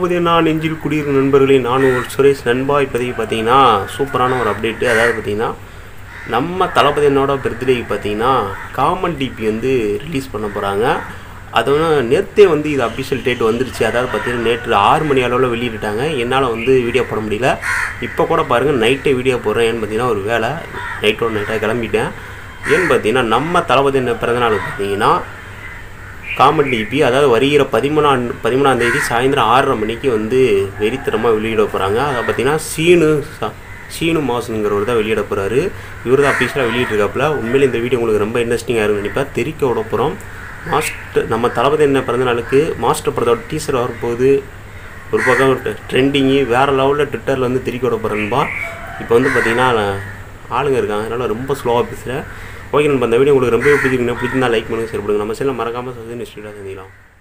தளபதி நான் நெஞ்சில் குடியிருக்கும் நண்பர்களே நான் ஒரு சுரேஷ் நண்பா இப்போதைக்கு பார்த்தீங்கன்னா சூப்பரான ஒரு அப்டேட்டு அதாவது பார்த்தீங்கன்னா நம்ம தளபதி அண்ணோட பர்த்டேக்கு பார்த்தீங்கன்னா காமன் டிபி வந்து ரிலீஸ் பண்ண போகிறாங்க அது வந்து நேற்றே வந்து இது அஃபிஷியல் டேட் வந்துருச்சு அதாவது பார்த்தீங்கன்னா நேற்று ஆறு மணி அளவில் வெளியிட்டாங்க என்னால் வந்து வீடியோ போட முடியல இப்போ கூட பாருங்கள் நைட்டே வீடியோ போடுறேன் ஏன்னு பார்த்தீங்கன்னா ஒரு வேலை நைட்டோட நைட்டாக கிளம்பிட்டேன் ஏன்னு பார்த்தீங்கன்னா நம்ம தளபதி அண்ணன் பிறந்தநாள் பார்த்தீங்கன்னா காமெடி டிபி அதாவது வருகிற பதிமூணாம் பதிமூணாம் தேதி சாயந்தரம் ஆறரை மணிக்கு வந்து வெறித்தனமாக வெளியிட போகிறாங்க அதை பார்த்தீங்கன்னா சீனு ச- சீனு மாசுங்கிறவர் தான் வெளியிட போகிறாரு இவர் தான் அஃபீஷியலாக வெளியிட்டிருக்காப்புல உண்மையிலே இந்த வீடியோ உங்களுக்கு ரொம்ப இன்ட்ரெஸ்டிங்காக இருக்குன்னு நினைப்பேன் தெரிக்க விட போகிறோம் மாஸ்டர் நம்ம தளபதி என்ன பிறந்த நாளுக்கு மாஸ்டர் படத்தோட டீசர் வரப்போகுது ஒரு பக்கம் ட்ரெண்டிங்கு வேறு லெவலில் ட்விட்டரில் வந்து தெரிக்க விட போகிறேன்பா இப்போ வந்து பார்த்தீங்கன்னா ஆளுங்க இருக்காங்க அதனால் ரொம்ப ஸ்லோவாக பேசுகிறேன் ஓகே நம்ம அந்த வீடியோ உங்களுக்கு ரொம்ப பிடிச்சிருக்கீங்க பிடிச்சிருந்தா லைக் பண்ணுங்க ஷேர் பண்ணுங்க நம்ம சேனல் மறக்காமல் சந்தி நெக்ஸ்ட் வீடியோ சந்திக்கலாம்